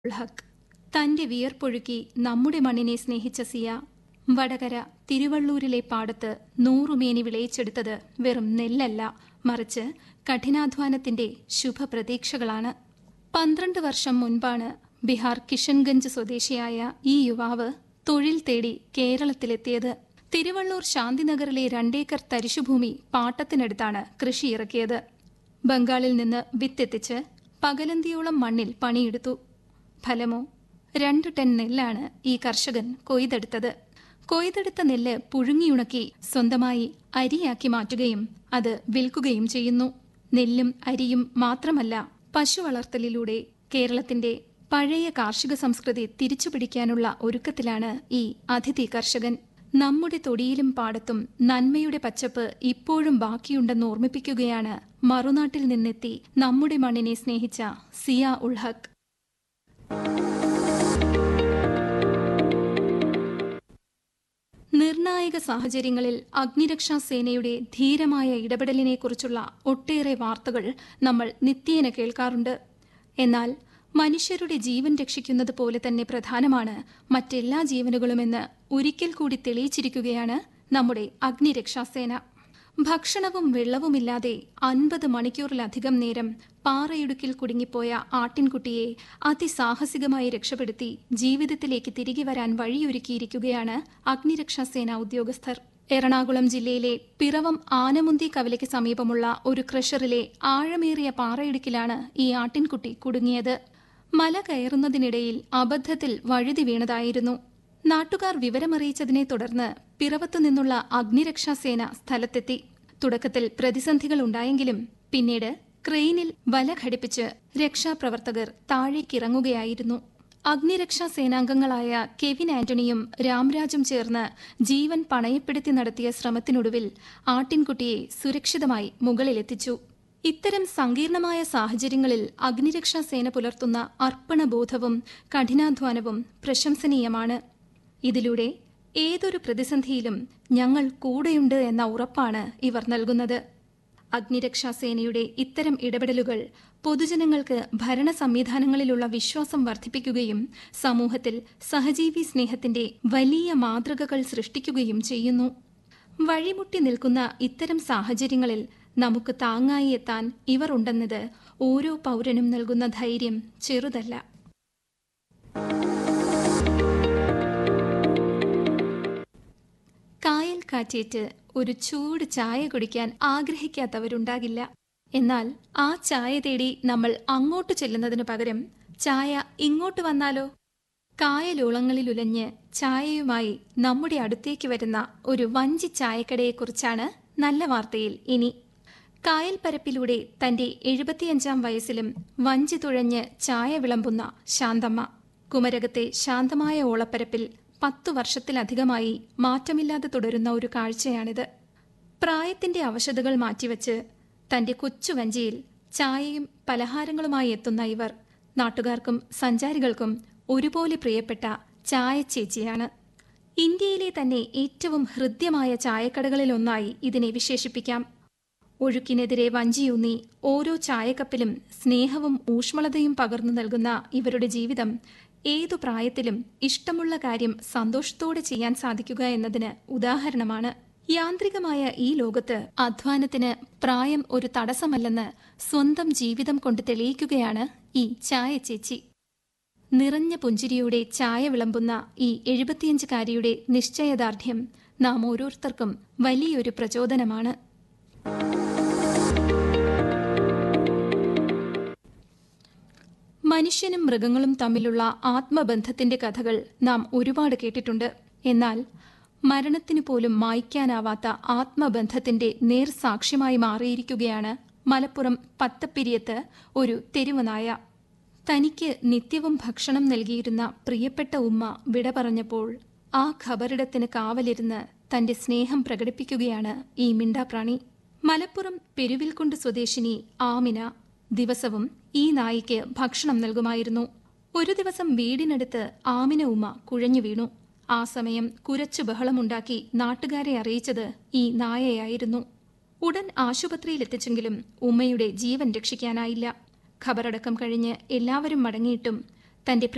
ഹക്ക് തന്റെ വിയർപ്പൊഴുക്കി നമ്മുടെ മണ്ണിനെ സ്നേഹിച്ച സിയ വടകര തിരുവള്ളൂരിലെ പാടത്ത് നൂറുമേനി വിളയിച്ചെടുത്തത് വെറും നെല്ലല്ല മറിച്ച് കഠിനാധ്വാനത്തിന്റെ ശുഭപ്രതീക്ഷകളാണ് പന്ത്രണ്ട് വർഷം മുൻപാണ് ബീഹാർ കിഷൻഗഞ്ച് സ്വദേശിയായ ഈ യുവാവ് തൊഴിൽ തേടി കേരളത്തിലെത്തിയത് തിരുവള്ളൂർ ശാന്തിനഗറിലെ രണ്ടേക്കർ തരിശുഭൂമി പാട്ടത്തിനടുത്താണ് കൃഷി ഇറക്കിയത് ബംഗാളിൽ നിന്ന് വിത്തെത്തിച്ച് പകലന്തിയോളം മണ്ണിൽ പണിയെടുത്തു ഫലമോ രണ്ട് ടൺ നെല്ലാണ് ഈ കർഷകൻ കൊയ്തെടുത്തത് കൊയ്തെടുത്ത നെല്ല് പുഴുങ്ങിയുണക്കി സ്വന്തമായി അരിയാക്കി മാറ്റുകയും അത് വിൽക്കുകയും ചെയ്യുന്നു നെല്ലും അരിയും മാത്രമല്ല പശു വളർത്തലിലൂടെ കേരളത്തിന്റെ പഴയ കാർഷിക സംസ്കൃതി തിരിച്ചുപിടിക്കാനുള്ള ഒരുക്കത്തിലാണ് ഈ അതിഥി കർഷകൻ നമ്മുടെ തൊടിയിലും പാടത്തും നന്മയുടെ പച്ചപ്പ് ഇപ്പോഴും ബാക്കിയുണ്ടെന്ന് ഓർമ്മിപ്പിക്കുകയാണ് മറുനാട്ടിൽ നിന്നെത്തി നമ്മുടെ മണ്ണിനെ സ്നേഹിച്ച സിയ ഉൾഹക്ക് നിർണായക സാഹചര്യങ്ങളിൽ അഗ്നിരക്ഷാ സേനയുടെ ധീരമായ ഇടപെടലിനെക്കുറിച്ചുള്ള ഒട്ടേറെ വാർത്തകൾ നമ്മൾ നിത്യേന കേൾക്കാറുണ്ട് എന്നാൽ മനുഷ്യരുടെ ജീവൻ രക്ഷിക്കുന്നത് പോലെ തന്നെ പ്രധാനമാണ് മറ്റെല്ലാ ജീവനുകളുമെന്ന് ഒരിക്കൽ കൂടി തെളിയിച്ചിരിക്കുകയാണ് നമ്മുടെ അഗ്നിരക്ഷാസേന ഭക്ഷണവും വെള്ളവുമില്ലാതെ അൻപത് മണിക്കൂറിലധികം നേരം പാറയിടുക്കിൽ കുടുങ്ങിപ്പോയ ആട്ടിൻകുട്ടിയെ അതിസാഹസികമായി രക്ഷപ്പെടുത്തി ജീവിതത്തിലേക്ക് തിരികെ വരാൻ വഴിയൊരുക്കിയിരിക്കുകയാണ് അഗ്നിരക്ഷാസേന ഉദ്യോഗസ്ഥർ എറണാകുളം ജില്ലയിലെ പിറവം ആനമുന്തി കവലയ്ക്ക് സമീപമുള്ള ഒരു ക്രഷറിലെ ആഴമേറിയ പാറയിടുക്കിലാണ് ഈ ആട്ടിൻകുട്ടി കുടുങ്ങിയത് മല കയറുന്നതിനിടയിൽ അബദ്ധത്തിൽ വഴുതി വീണതായിരുന്നു നാട്ടുകാർ വിവരമറിയിച്ചതിനെ തുടർന്ന് പിറവത്തു നിന്നുള്ള അഗ്നിരക്ഷാസേന സ്ഥലത്തെത്തി തുടക്കത്തിൽ പ്രതിസന്ധികൾ ഉണ്ടായെങ്കിലും പിന്നീട് ക്രെയിനിൽ വല ഘടിപ്പിച്ച് രക്ഷാപ്രവർത്തകർ താഴേക്കിറങ്ങുകയായിരുന്നു അഗ്നിരക്ഷാ സേനാംഗങ്ങളായ കെവിൻ ആന്റണിയും രാംരാജും ചേർന്ന് ജീവൻ പണയപ്പെടുത്തി നടത്തിയ ശ്രമത്തിനൊടുവിൽ ആട്ടിൻകുട്ടിയെ സുരക്ഷിതമായി മുകളിലെത്തിച്ചു ഇത്തരം സങ്കീർണമായ സാഹചര്യങ്ങളിൽ അഗ്നിരക്ഷാ സേന പുലർത്തുന്ന അർപ്പണബോധവും കഠിനാധ്വാനവും പ്രശംസനീയമാണ് ഇതിലൂടെ ഏതൊരു പ്രതിസന്ധിയിലും ഞങ്ങൾ കൂടെയുണ്ട് എന്ന ഉറപ്പാണ് ഇവർ നൽകുന്നത് അഗ്നിരക്ഷാസേനയുടെ ഇത്തരം ഇടപെടലുകൾ പൊതുജനങ്ങൾക്ക് ഭരണ സംവിധാനങ്ങളിലുള്ള വിശ്വാസം വർദ്ധിപ്പിക്കുകയും സമൂഹത്തിൽ സഹജീവി സ്നേഹത്തിന്റെ വലിയ മാതൃകകൾ സൃഷ്ടിക്കുകയും ചെയ്യുന്നു വഴിമുട്ടി നിൽക്കുന്ന ഇത്തരം സാഹചര്യങ്ങളിൽ നമുക്ക് താങ്ങായി എത്താൻ ഇവർ ഉണ്ടെന്നത് ഓരോ പൗരനും നൽകുന്ന ധൈര്യം ചെറുതല്ല കായൽ കാറ്റേറ്റ് ഒരു ചൂട് ചായ കുടിക്കാൻ ആഗ്രഹിക്കാത്തവരുണ്ടാകില്ല എന്നാൽ ആ ചായ തേടി നമ്മൾ അങ്ങോട്ട് ചെല്ലുന്നതിനു പകരം ചായ ഇങ്ങോട്ട് വന്നാലോ കായലോളങ്ങളിലുലഞ്ഞ് ചായയുമായി നമ്മുടെ അടുത്തേക്ക് വരുന്ന ഒരു വഞ്ചി ചായക്കടയെക്കുറിച്ചാണ് നല്ല വാർത്തയിൽ ഇനി കായൽ പരപ്പിലൂടെ തന്റെ എഴുപത്തിയഞ്ചാം വയസ്സിലും വഞ്ചി തുഴഞ്ഞ് ചായ വിളമ്പുന്ന ശാന്തമ്മ കുമരകത്തെ ശാന്തമായ ഓളപ്പരപ്പിൽ പത്തു വർഷത്തിലധികമായി മാറ്റമില്ലാതെ തുടരുന്ന ഒരു കാഴ്ചയാണിത് പ്രായത്തിന്റെ അവശതകൾ മാറ്റിവെച്ച് തന്റെ കൊച്ചു വഞ്ചിയിൽ ചായയും പലഹാരങ്ങളുമായി എത്തുന്ന ഇവർ നാട്ടുകാർക്കും സഞ്ചാരികൾക്കും ഒരുപോലെ പ്രിയപ്പെട്ട ചായ ചേച്ചിയാണ് ഇന്ത്യയിലെ തന്നെ ഏറ്റവും ഹൃദ്യമായ ചായക്കടകളിലൊന്നായി ഇതിനെ വിശേഷിപ്പിക്കാം ഒഴുക്കിനെതിരെ വഞ്ചിയൂന്നി ഓരോ ചായക്കപ്പിലും സ്നേഹവും ഊഷ്മളതയും പകർന്നു നൽകുന്ന ഇവരുടെ ജീവിതം ഏതു പ്രായത്തിലും ഇഷ്ടമുള്ള കാര്യം സന്തോഷത്തോടെ ചെയ്യാൻ സാധിക്കുക എന്നതിന് ഉദാഹരണമാണ് യാന്ത്രികമായ ഈ ലോകത്ത് അധ്വാനത്തിന് പ്രായം ഒരു തടസ്സമല്ലെന്ന് സ്വന്തം ജീവിതം കൊണ്ട് തെളിയിക്കുകയാണ് ഈ ചായ ചേച്ചി നിറഞ്ഞ പുഞ്ചിരിയുടെ ചായ വിളമ്പുന്ന ഈ എഴുപത്തിയഞ്ചുകാരിയുടെ നിശ്ചയദാർഢ്യം നാം ഓരോരുത്തർക്കും വലിയൊരു പ്രചോദനമാണ് മനുഷ്യനും മൃഗങ്ങളും തമ്മിലുള്ള ആത്മബന്ധത്തിന്റെ കഥകൾ നാം ഒരുപാട് കേട്ടിട്ടുണ്ട് എന്നാൽ മരണത്തിനു പോലും മായ്ക്കാനാവാത്ത ആത്മബന്ധത്തിന്റെ നേർസാക്ഷ്യമായി മാറിയിരിക്കുകയാണ് മലപ്പുറം പത്തപ്പിരിയത്ത് ഒരു തെരുവുനായ തനിക്ക് നിത്യവും ഭക്ഷണം നൽകിയിരുന്ന പ്രിയപ്പെട്ട ഉമ്മ വിട പറഞ്ഞപ്പോൾ ആ ഖബറിടത്തിന് കാവലിരുന്ന് തന്റെ സ്നേഹം പ്രകടിപ്പിക്കുകയാണ് ഈ മിണ്ടാപ്രാണി മലപ്പുറം പെരുവിൽക്കുണ്ട് സ്വദേശിനി ആമിന ദിവസവും ഈ നായിക്ക് ഭക്ഷണം നൽകുമായിരുന്നു ഒരു ദിവസം വീടിനടുത്ത് ആമിന ഉമ്മ കുഴഞ്ഞു വീണു ആ സമയം കുരച്ചു ബഹളമുണ്ടാക്കി നാട്ടുകാരെ അറിയിച്ചത് ഈ നായയായിരുന്നു ഉടൻ ആശുപത്രിയിലെത്തിച്ചെങ്കിലും ഉമ്മയുടെ ജീവൻ രക്ഷിക്കാനായില്ല ഖബറടക്കം കഴിഞ്ഞ് എല്ലാവരും മടങ്ങിയിട്ടും തന്റെ